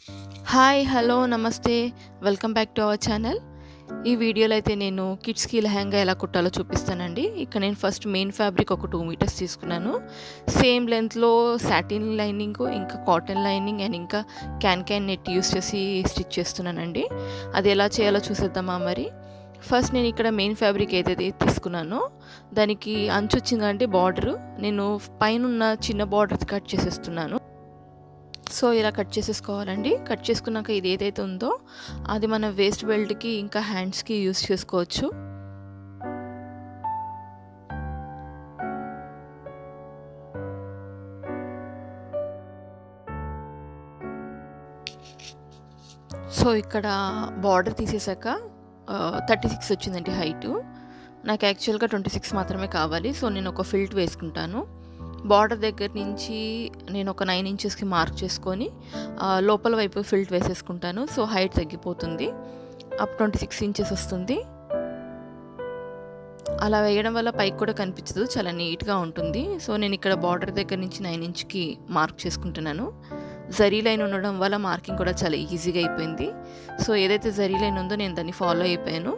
hi hello నమస్తే welcome back to our channel ఈ వీడియోలో అయితే నేను కిడ్స్కి లెహంగా ఎలా కుట్టాలో చూపిస్తానండి ఇక్కడ నేను ఫస్ట్ మెయిన్ ఫ్యాబ్రిక్ ఒక టూ మీటర్స్ తీసుకున్నాను సేమ్ లెంత్లో సాటిన్ లైనింగ్ ఇంకా కాటన్ లైనింగ్ అండ్ ఇంకా క్యాన్ క్యాన్ నెట్ యూస్ చేసి స్టిచ్ చేస్తున్నానండి అది ఎలా చేయాలో చూసేద్దామా మరి ఫస్ట్ నేను ఇక్కడ మెయిన్ ఫ్యాబ్రిక్ ఏదైతే తీసుకున్నానో దానికి అంచు వచ్చిందంటే బార్డరు నేను పైన ఉన్న చిన్న బార్డర్ కట్ చేసేస్తున్నాను సో ఇలా కట్ చేసేసుకోవాలండి కట్ చేసుకున్నాక ఇది ఏదైతే ఉందో అది మన వేస్ట్ బెల్ట్కి ఇంకా హ్యాండ్స్కి యూస్ చేసుకోవచ్చు సో ఇక్కడ బార్డర్ తీసేసాక థర్టీ సిక్స్ వచ్చిందండి హైటు నాకు యాక్చువల్గా ట్వంటీ సిక్స్ మాత్రమే కావాలి సో నేను ఒక ఫిల్ట్ వేసుకుంటాను బార్డర్ దగ్గర నుంచి నేను ఒక నైన్ ఇంచెస్కి మార్క్ చేసుకొని లోపల వైపు ఫిల్ట్ వేసేసుకుంటాను సో హైట్ తగ్గిపోతుంది అప్ ట్వంటీ సిక్స్ ఇంచెస్ వస్తుంది అలా వేయడం వల్ల పైకి కూడా కనిపించదు చాలా నీట్గా ఉంటుంది సో నేను ఇక్కడ బార్డర్ దగ్గర నుంచి నైన్ ఇంచ్కి మార్క్ చేసుకుంటున్నాను జరీ లైన్ ఉండడం వల్ల మార్కింగ్ కూడా చాలా ఈజీగా అయిపోయింది సో ఏదైతే జరీ లైన్ ఉందో నేను దాన్ని ఫాలో అయిపోయాను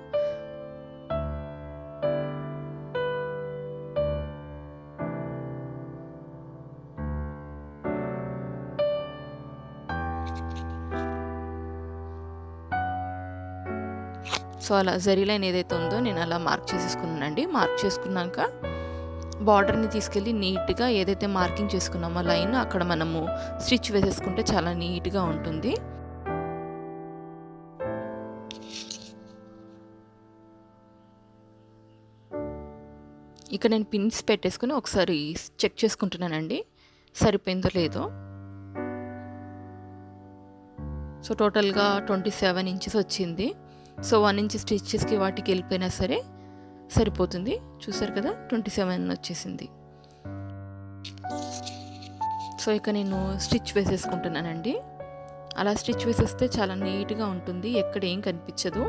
సో అలా జరీ లైన్ ఏదైతే ఉందో నేను అలా మార్క్ చేసేసుకున్నానండి మార్క్ చేసుకున్నాక బార్డర్ని తీసుకెళ్ళి నీట్గా ఏదైతే మార్కింగ్ చేసుకున్నామో లైన్ అక్కడ మనము స్టిచ్ వేసేసుకుంటే చాలా నీట్గా ఉంటుంది ఇక్కడ నేను పిన్స్ పెట్టేసుకుని ఒకసారి చెక్ చేసుకుంటున్నానండి సరిపోయిందో లేదో సో టోటల్గా ట్వంటీ సెవెన్ ఇంచెస్ వచ్చింది సో వన్ ఇంచ్ స్టిచెస్కి వాటికి వెళ్ళిపోయినా సరే సరిపోతుంది చూసారు కదా ట్వంటీ సెవెన్ వచ్చేసింది సో ఇక నేను స్టిచ్ వేసేసుకుంటున్నానండి అలా స్టిచ్ వేసేస్తే చాలా నీట్గా ఉంటుంది ఎక్కడ ఏం కనిపించదు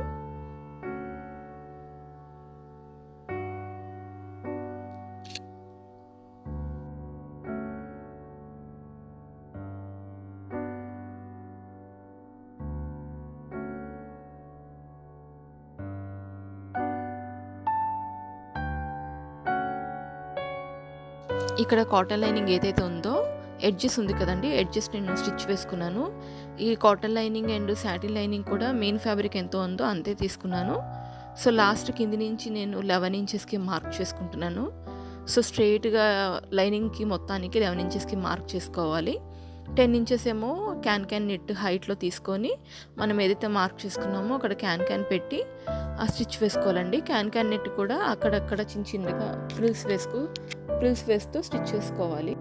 ఇక్కడ కాటన్ లైనింగ్ ఏదైతే ఉందో ఎడ్జెస్ ఉంది కదండి ఎడ్జెస్ నేను స్టిచ్ వేసుకున్నాను ఈ cotton lining and satin lining కూడా మెయిన్ ఫ్యాబ్రిక్ ఎంతో ఉందో అంతే తీసుకున్నాను సో లాస్ట్ కింది నుంచి నేను లెవెన్ ఇంచెస్కి మార్క్ చేసుకుంటున్నాను సో స్ట్రైట్గా లైనింగ్కి మొత్తానికి లెవెన్ ఇంచెస్కి మార్క్ చేసుకోవాలి టెన్ ఇంచెస్ ఏమో క్యాన్ క్యాన్ నెట్ హైట్లో తీసుకొని మనం ఏదైతే మార్క్ చేసుకున్నామో అక్కడ క్యాన్ క్యాన్ పెట్టి ఆ స్టిచ్ వేసుకోవాలండి క్యాన్ క్యాన్ నెట్ కూడా అక్కడక్కడ చిన్న చిన్నగా ఫ్రిల్స్ వేసుకు ఫ్రిల్స్ వేస్తూ స్టిచ్ చేసుకోవాలి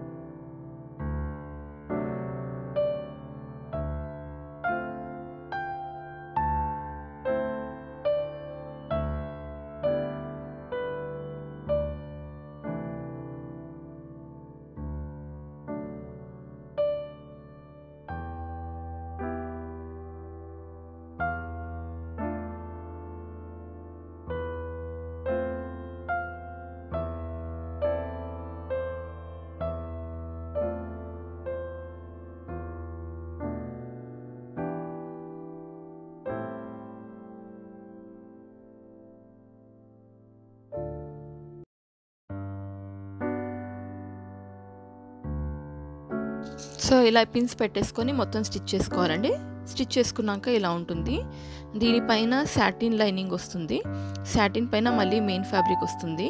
సో ఇలా పిన్స్ పెట్టేసుకొని మొత్తం స్టిచ్ చేసుకోవాలండి స్టిచ్ చేసుకున్నాక ఇలా ఉంటుంది దీనిపైన సాటిన్ లైనింగ్ వస్తుంది సాటిన్ పైన మళ్ళీ మెయిన్ ఫ్యాబ్రిక్ వస్తుంది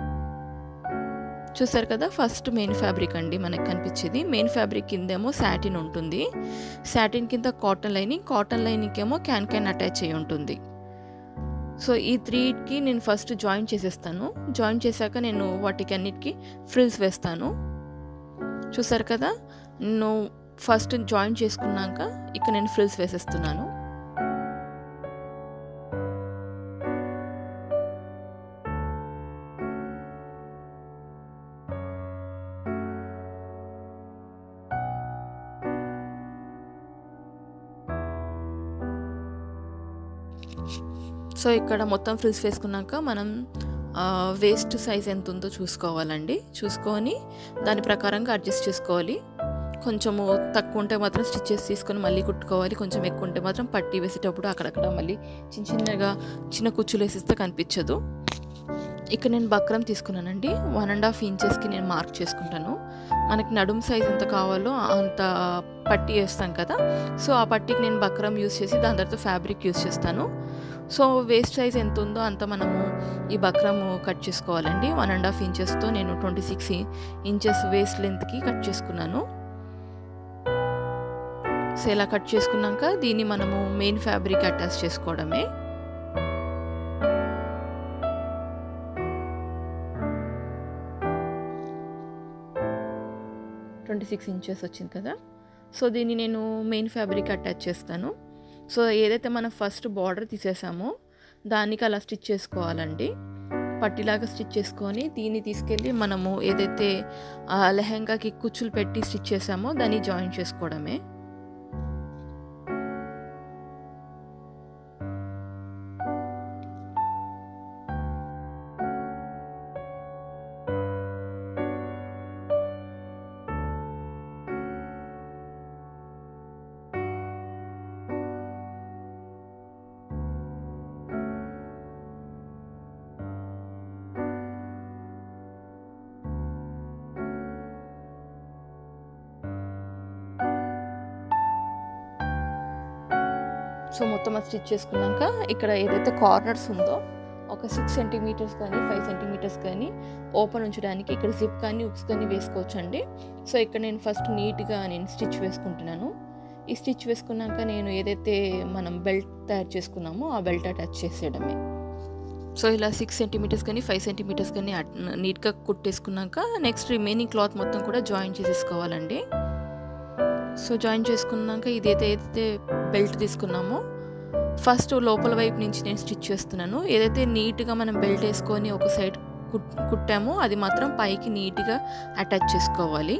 చూసారు కదా ఫస్ట్ మెయిన్ ఫ్యాబ్రిక్ అండి మనకు కనిపించేది మెయిన్ ఫ్యాబ్రిక్ కిందేమో సాటిన్ ఉంటుంది సాటిన్ కింద కాటన్ లైనింగ్ కాటన్ లైనింగ్ ఏమో క్యాన్ క్యాన్ అటాచ్ అయి ఉంటుంది సో ఈ త్రీకి నేను ఫస్ట్ జాయిన్ చేసేస్తాను జాయిన్ చేశాక నేను వాటికి అన్నిటికీ ఫ్రిల్స్ వేస్తాను చూసారు కదా నేను ఫస్ట్ జాయిన్ చేసుకున్నాక ఇక నేను ఫ్రిల్స్ వేసేస్తున్నాను సో ఇక్కడ మొత్తం ఫ్రిల్స్ వేసుకున్నాక మనం వేస్ట్ సైజ్ ఎంత ఉందో చూసుకోవాలండి చూసుకొని దాని ప్రకారంగా అడ్జస్ట్ చేసుకోవాలి కొంచెము తక్కువ ఉంటే మాత్రం స్టిచ్చెస్ తీసుకొని మళ్ళీ కుట్టుకోవాలి కొంచెం ఎక్కువ ఉంటే మాత్రం పట్టి వేసేటప్పుడు అక్కడక్కడ మళ్ళీ చిన్న చిన్నగా చిన్న కుచ్చులు వేసిస్తే కనిపించదు ఇక్కడ నేను బక్రం తీసుకున్నానండి వన్ అండ్ హాఫ్ ఇంచెస్కి నేను మార్క్ చేసుకుంటాను మనకి నడుము సైజ్ ఎంత కావాలో అంత పట్టి వేస్తాం కదా సో ఆ పట్టికి నేను బక్రం యూస్ చేసి దాని తర్వాత ఫ్యాబ్రిక్ యూస్ చేస్తాను సో వేస్ట్ సైజ్ ఎంత ఉందో అంత మనము ఈ బక్రమ్ కట్ చేసుకోవాలండి వన్ అండ్ హాఫ్ ఇంచెస్తో నేను ట్వంటీ సిక్స్ ఇంచెస్ వేస్ట్ లెంత్కి కట్ చేసుకున్నాను సో ఇలా కట్ చేసుకున్నాక దీన్ని మనము మెయిన్ ఫ్యాబ్రిక్ అటాచ్ చేసుకోవడమే ట్వంటీ సిక్స్ ఇంచెస్ వచ్చింది కదా సో దీన్ని నేను మెయిన్ ఫ్యాబ్రిక్ అటాచ్ చేస్తాను సో ఏదైతే మనం ఫస్ట్ బార్డర్ తీసేసామో దానికి అలా స్టిచ్ చేసుకోవాలండి పట్టిలాగా స్టిచ్ చేసుకొని దీన్ని తీసుకెళ్ళి మనము ఏదైతే లెహంగాకి కుచ్చులు పెట్టి స్టిచ్ చేసామో దాన్ని జాయిన్ చేసుకోవడమే సో మొత్తం అది స్టిచ్ చేసుకున్నాక ఇక్కడ ఏదైతే కార్నర్స్ ఉందో ఒక సిక్స్ సెంటీమీటర్స్ కానీ ఫైవ్ సెంటీమీటర్స్ కానీ ఓపెన్ ఉంచడానికి ఇక్కడ జిప్ కానీ ఉక్స్ కానీ వేసుకోవచ్చు అండి సో ఇక్కడ నేను ఫస్ట్ నీట్గా నేను స్టిచ్ వేసుకుంటున్నాను ఈ స్టిచ్ వేసుకున్నాక నేను ఏదైతే మనం బెల్ట్ తయారు చేసుకున్నామో ఆ బెల్ట్ అటాచ్ చేసేయడమే సో ఇలా సిక్స్ సెంటీమీటర్స్ కానీ ఫైవ్ సెంటీమీటర్స్ కానీ నీట్గా కుట్టేసుకున్నాక నెక్స్ట్ రిమైనింగ్ క్లాత్ మొత్తం కూడా జాయిన్ చేసేసుకోవాలండి సో జాయిన్ చేసుకున్నాక ఇదైతే ఏదైతే బెల్ట్ తీసుకున్నామో ఫస్ట్ లోపల వైపు నుంచి నేను స్టిచ్ చేస్తున్నాను ఏదైతే నీట్గా మనం బెల్ట్ వేసుకొని ఒక సైడ్ కుట్టామో అది మాత్రం పైకి నీట్గా అటాచ్ చేసుకోవాలి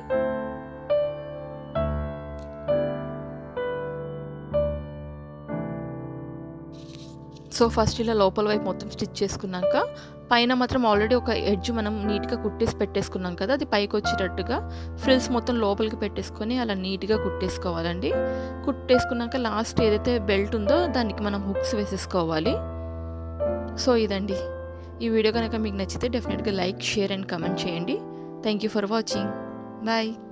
సో ఫస్ట్ ఇలా లోపల వైపు మొత్తం స్టిచ్ చేసుకున్నాక పైన మాత్రం ఆల్రెడీ ఒక ఎడ్జ్ మనం నీట్గా కుట్టేసి పెట్టేసుకున్నాం కదా అది పైకి వచ్చేటట్టుగా ఫ్రిల్స్ మొత్తం లోపలికి పెట్టేసుకొని అలా నీట్గా కుట్టేసుకోవాలండి కుట్టేసుకున్నాక లాస్ట్ ఏదైతే బెల్ట్ ఉందో దానికి మనం హుక్స్ వేసేసుకోవాలి సో ఇదండి ఈ వీడియో కనుక మీకు నచ్చితే డెఫినెట్గా లైక్ షేర్ అండ్ కమెంట్ చేయండి thank you for watching bye